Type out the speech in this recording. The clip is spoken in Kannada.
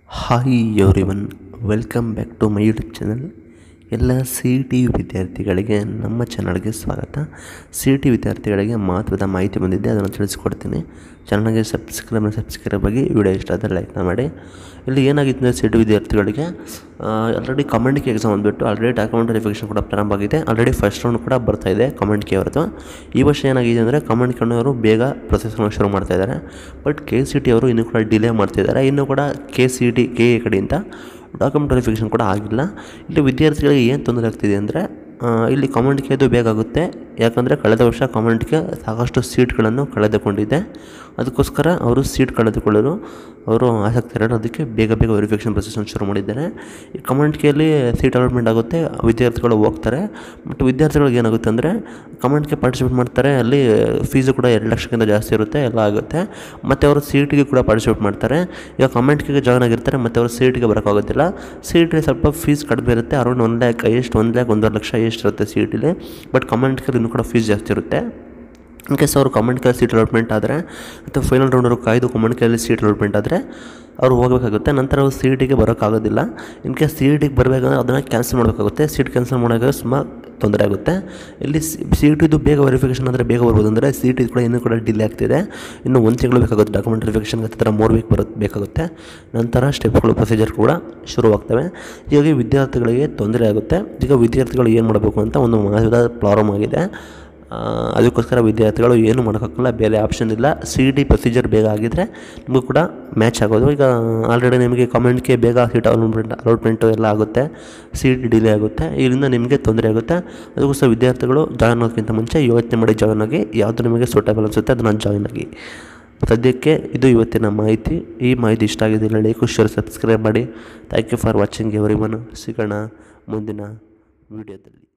hi everyone welcome back to my YouTube channel ಎಲ್ಲ ಸಿ ಇ ಟಿ ವಿದ್ಯಾರ್ಥಿಗಳಿಗೆ ನಮ್ಮ ಚಾನಲ್ಗೆ ಸ್ವಾಗತ ಸಿ ಇ ಟಿ ವಿದ್ಯಾರ್ಥಿಗಳಿಗೆ ಮಹತ್ವದ ಮಾಹಿತಿ ಬಂದಿದ್ದೆ ಅದನ್ನು ತಿಳಿಸ್ಕೊಡ್ತೀನಿ ಚಾನಲ್ಗೆ ಸಬ್ಸ್ಕ್ರೈಬ್ ಸಬ್ಸ್ಕ್ರೈಬ್ ಆಗಿ ವಿಡಿಯೋ ಇಷ್ಟ ಆದರೆ ಲೈಕ್ನ ಮಾಡಿ ಇಲ್ಲಿ ಏನಾಗಿತ್ತು ಅಂದರೆ ಸಿ ಇ ಟಿ ವಿದ್ಯಾರ್ಥಿಗಳಿಗೆ ಆಲ್ರೆಡಿ ಕಮೆಂಟ್ ಕೆ ಎಕ್ಸಾಮ್ ಬಂದುಬಿಟ್ಟು ಆಲ್ರೆಡಿ ಡಾಕ್ಯುಮೆಂಟ್ ವೆರಿಫಿಕೇಷನ್ ಕೂಡ ಪ್ರಾರಂಭ ಆಗಿದೆ ಆಲ್ರೆಡಿ ಫಸ್ಟ್ ರೌಂಡ್ ಕೂಡ ಬರ್ತಾ ಇದೆ ಕಮೆಂಟ್ ಕೆ ಅವರದು ಈ ವರ್ಷ ಏನಾಗಿದೆ ಅಂದರೆ ಕಮೆಂಟ್ ಕಣ್ಣವರು ಬೇಗ ಪ್ರೊಸೆಸ್ನ ಶುರು ಮಾಡ್ತಾ ಇದ್ದಾರೆ ಬಟ್ ಕೆ ಸಿ ಟಿ ಅವರು ಇನ್ನೂ ಕೂಡ ಡಿಲೇ ಮಾಡ್ತಿದ್ದಾರೆ ಇನ್ನೂ ಕೂಡ K C T K A ಕಡೆಯಿಂದ ಡಾಕ್ಯುಮೆಂಟ್ ವೆರಿಫಿಕೇಷನ್ ಕೂಡ ಆಗಿಲ್ಲ ಇಲ್ಲಿ ವಿದ್ಯಾರ್ಥಿಗಳಿಗೆ ಏನು ತೊಂದರೆ ಆಗ್ತಿದೆ ಅಂದರೆ ಇಲ್ಲಿ ಕಾಮೆಂಟ್ಗೆ ಅದು ಬೇಕಾಗುತ್ತೆ ಯಾಕಂದರೆ ಕಳೆದ ವರ್ಷ ಕಾಮೆಂಟ್ಗೆ ಸಾಕಷ್ಟು ಸೀಟ್ಗಳನ್ನು ಕಳೆದುಕೊಂಡಿದೆ ಅದಕ್ಕೋಸ್ಕರ ಅವರು ಸೀಟ್ ಕಳೆದುಕೊಳ್ಳಲು ಅವರು ಆಸಕ್ತರಾದ ಅದಕ್ಕೆ ಬೇಗ ಬೇಗ ವೆರಿಫಿಕೇಷನ್ ಪ್ರೊಸೆಸನ್ನು ಶುರು ಮಾಡಿದ್ದಾರೆ ಈ ಕಮೆಂಟ್ಗೆಯಲ್ಲಿ ಸೀಟ್ ಅಲಾಟ್ಮೆಂಟ್ ಆಗುತ್ತೆ ವಿದ್ಯಾರ್ಥಿಗಳು ಹೋಗ್ತಾರೆ ಬಟ್ ವಿದ್ಯಾರ್ಥಿಗಳಿಗೆ ಏನಾಗುತ್ತೆ ಅಂದರೆ ಕಮೆಂಟ್ಗೆ ಪಾರ್ಟಿಸಿಪೇಟ್ ಮಾಡ್ತಾರೆ ಅಲ್ಲಿ ಫೀಸು ಕೂಡ ಎರಡು ಲಕ್ಷಕ್ಕಿಂತ ಜಾಸ್ತಿ ಇರುತ್ತೆ ಎಲ್ಲ ಆಗುತ್ತೆ ಮತ್ತು ಅವರು ಸೀಟಿಗೆ ಕೂಡ ಪಾರ್ಟಿಸಿಪೇಟ್ ಮಾಡ್ತಾರೆ ಈಗ ಕಮೆಂಟ್ಗೆ ಜಾಯ್ನ್ ಆಗಿರ್ತಾರೆ ಮತ್ತು ಅವರು ಸೀಟಿಗೆ ಬರೋಕ್ಕಾಗೋದಿಲ್ಲ ಸೀಟಿಗೆ ಸ್ವಲ್ಪ ಫೀಸ್ ಕಡಿಮೆ ಇರುತ್ತೆ ಅರೌಂಡ್ ಒನ್ ಲ್ಯಾಕ್ ಎಷ್ಟು ಒಂದು ಲ್ಯಾಕ್ ಒಂದೂವರೆ ಲಕ್ಷ ಎಷ್ಟು ಇರುತ್ತೆ ಸಿ ಇ ಟಿಲಿ ಬಟ್ ಕಮೆಂಟ್ಗೆ ಇನ್ನೂ ಕೂಡ ಫೀಸ್ ಜಾಸ್ತಿ ಇರುತ್ತೆ ಇನ್ ಕೇಸ್ ಅವರು ಕಮೆಂಟ್ ಕೇಳಿ ಸೀಟ್ ಅಲಾಟ್ಮೆಂಟ್ ಆದರೆ ಅಥವಾ ಫೈನಲ್ ರೌಂಡರು ಕಾಯ್ದು ಕಮೆಂಟ್ ಕೇಳಿ ಸೀಟ್ ಅಲಾಟ್ಮೆಂಟ್ ಆದರೆ ಅವ್ರು ಹೋಗಬೇಕಾಗುತ್ತೆ ನಂತರ ಅವ್ರು ಸಿ ಇ ಟಿಗೆ ಬರೋಕ್ಕಾಗೋದಿಲ್ಲ ಇನ್ ಕೇಸ್ ಸಿ ಇ ಟಿಗೆ ಬರಬೇಕಂದ್ರೆ ಅದನ್ನು ಕ್ಯಾನ್ಸಲ್ ಮಾಡಬೇಕಾಗುತ್ತೆ ಸೀಟ್ ಕ್ಯಾನ್ಸಲ್ ಮಾಡೋಕೆ ಸುಮಾರು ತೊಂದರೆ ಆಗುತ್ತೆ ಇಲ್ಲಿ ಸಿ ಇ ಟಿದು ಬೇಗ ವೆರಿಫಿಕೇಷನ್ ಅಂದರೆ ಬೇಗ ಬರ್ಬೋದು ಅಂದರೆ ಸಿ ಇ ಟಿ ಕೂಡ ಇನ್ನೂ ಕೂಡ ಡಿಲೇ ಆಗ್ತಿದೆ ಇನ್ನು ಒಂದು ತಿಂಗಳು ಬೇಕಾಗುತ್ತೆ ಡಾಕ್ಯುಮೆಂಟ್ ವೆರಿಫಿಕೇಷನ್ಗೆ ಹತ್ತಿರ ಮೂರು ವೀಕ್ ಬರುತ್ತೆ ಬೇಕಾಗುತ್ತೆ ನಂತರ ಸ್ಟೆಪ್ಗಳು ಪ್ರೊಸೀಜರ್ ಕೂಡ ಶುರುವಾಗ್ತವೆ ಹೀಗಾಗಿ ವಿದ್ಯಾರ್ಥಿಗಳಿಗೆ ತೊಂದರೆ ಆಗುತ್ತೆ ಈಗ ವಿದ್ಯಾರ್ಥಿಗಳು ಏನು ಮಾಡಬೇಕು ಅಂತ ಒಂದು ಮಾಸದ ಪ್ರಾರಂಭ ಆಗಿದೆ ಅದಕ್ಕೋಸ್ಕರ ವಿದ್ಯಾರ್ಥಿಗಳು ಏನು ಮಾಡೋಕ್ಕಾಗಲ್ಲ ಬೇರೆ ಆಪ್ಷನ್ ಇಲ್ಲ ಸಿ ಡಿ ಪ್ರೊಸೀಜರ್ ಬೇಗ ಆಗಿದ್ದರೆ ನಿಮಗೂ ಕೂಡ ಮ್ಯಾಚ್ ಆಗೋದು ಈಗ ಆಲ್ರೆಡಿ ನಿಮಗೆ ಕಾಮೆಂಟ್ಗೆ ಬೇಗ ಸೀಟ್ ಅಲಾಟ್ಮೆಂಟ್ ಅಲಾಟ್ಮೆಂಟು ಎಲ್ಲ ಆಗುತ್ತೆ ಸಿ ಡಿ ಡಿಲೇ ಆಗುತ್ತೆ ಇದರಿಂದ ನಿಮಗೆ ತೊಂದರೆ ಆಗುತ್ತೆ ಅದಕ್ಕೋಸ್ಕರ ವಿದ್ಯಾರ್ಥಿಗಳು ಜಾಯ್ನ್ ಆಗೋಕ್ಕಿಂತ ಮುಂಚೆ ಯೋಚನೆ ಮಾಡಿ ಜಾಯ್ನ್ ಆಗಿ ಯಾವುದು ನಿಮಗೆ ಸೂಟಬಲ್ ಅನಿಸುತ್ತೆ ಅದನ್ನು ಜಾಯ್ನ್ ಆಗಿ ಸದ್ಯಕ್ಕೆ ಇದು ಇವತ್ತಿನ ಮಾಹಿತಿ ಈ ಮಾಹಿತಿ ಇಷ್ಟ ಆಗಿದೆ ಹೇಳಿ ಖುಷಿಯವರು ಸಬ್ಸ್ಕ್ರೈಬ್ ಮಾಡಿ thank you for watching everyone ಸಿಗೋಣ ಮುಂದಿನ ವೀಡಿಯೋದಲ್ಲಿ